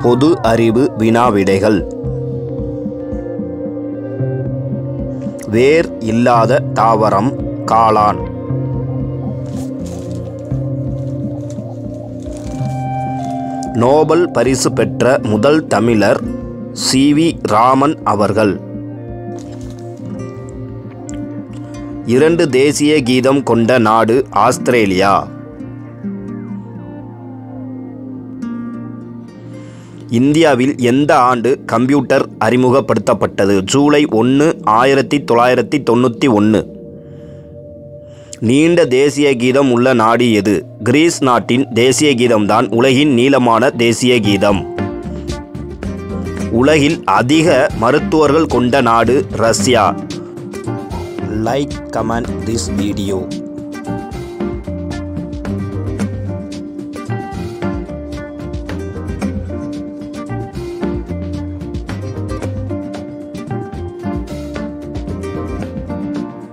பொது அறிவு வினா விடைகள் வேர் இல்லாத தாவரம் காளான் நோபல் பரிசு பெற்ற முதல் தமிழர் சி வி ராமன் அவர்கள் இரண்டு தேசிய கீதம் கொண்ட நாடு ஆஸ்திரேலியா இந்தியாவில் எந்த ஆண்டு கம்ப்யூட்டர் அறிமுகப்படுத்தப்பட்டது ஜூலை ஒன்று ஆயிரத்தி தொள்ளாயிரத்தி தொண்ணூற்றி ஒன்று நீண்ட தேசிய கீதம் உள்ள நாடு எது கிரீஸ் நாட்டின் தேசிய கீதம்தான் உலகின் நீளமான தேசிய கீதம் உலகில் அதிக மருத்துவர்கள் கொண்ட நாடு Russia like comment this video